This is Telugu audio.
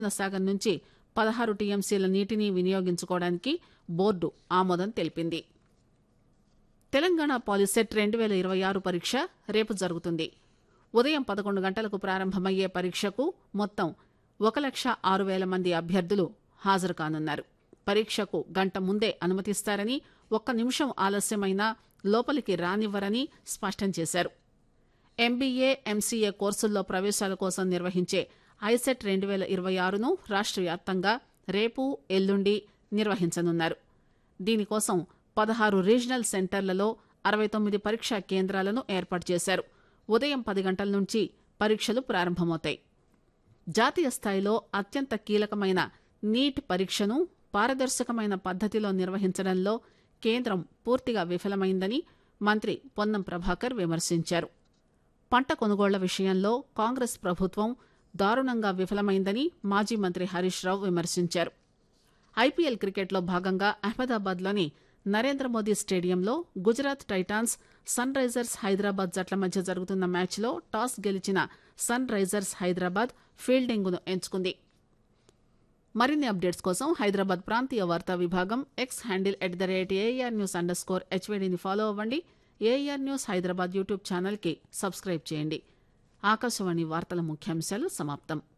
సాగర్ నుంచి పదహారు టీఎంసీల నీటిని వినియోగించుకోవడానికి బోర్డు ఆమోదం తెలిపింది తెలంగాణ పాలిసెట్ రెండు వేల ఇరవై ఆరు పరీక్ష రేపు జరుగుతుంది ఉదయం పదకొండు గంటలకు ప్రారంభమయ్యే పరీక్షకు మొత్తం ఒక లక్ష ఆరు వేల మంది అభ్యర్థులు హాజరు కానున్నారు పరీక్షకు గంట ముందే అనుమతిస్తారని ఒక్క నిమిషం ఆలస్యమైనా లోపలికి రానివ్వరని స్పష్టం చేశారు ఎంబీఏ ఎంసీఏ కోర్సుల్లో ప్రవేశాల కోసం నిర్వహించే ఐసెట్ రెండు వేల ఇరవై ఆరును రాష్ట్ర వ్యాప్తంగా రేపు ఎల్లుండి నిర్వహించనున్నారు దీనికోసం పదహారు రీజనల్ సెంటర్లలో అరవై తొమ్మిది పరీక్షా కేంద్రాలను ఏర్పాటు చేశారు ఉదయం పది గంటల నుంచి పరీక్షలు ప్రారంభమవుతాయి జాతీయ స్థాయిలో అత్యంత కీలకమైన నీట్ పరీక్షను పారదర్శకమైన పద్దతిలో నిర్వహించడంలో కేంద్రం పూర్తిగా విఫలమైందని మంత్రి పొన్నం ప్రభాకర్ విమర్శించారు పంట కొనుగోళ్ల విషయంలో కాంగ్రెస్ ప్రభుత్వం దారుణంగా విఫలమైందని మాజీ మంత్రి హరీష్ రావు విమర్శించారు ఐపీఎల్ క్రికెట్లో భాగంగా అహ్మదాబాద్లోని నరేంద్ర మోదీ స్టేడియంలో Gujarat Titans Sunrisers Hyderabad జట్ల మధ్య జరుగుతున్న మ్యాచ్లో టాస్ గెలిచిన సన్ రైజర్స్ హైదరాబాద్ ఫీల్డింగ్ను ఎంచుకుంది మరిన్ని అప్డేట్స్ కోసం హైదరాబాద్ ప్రాంతీయ వార్తా విభాగం X handle at the rate AIR news under score హెచ్వీడీని ఫాలో అవ్వండి ఏఆర్ న్యూస్ హైదరాబాద్ యూట్యూబ్ ఛానల్కి సబ్స్క్రైబ్ చేయండి ఆకాశవాణి వార్తల ముఖ్యాంశాలు సమాప్తం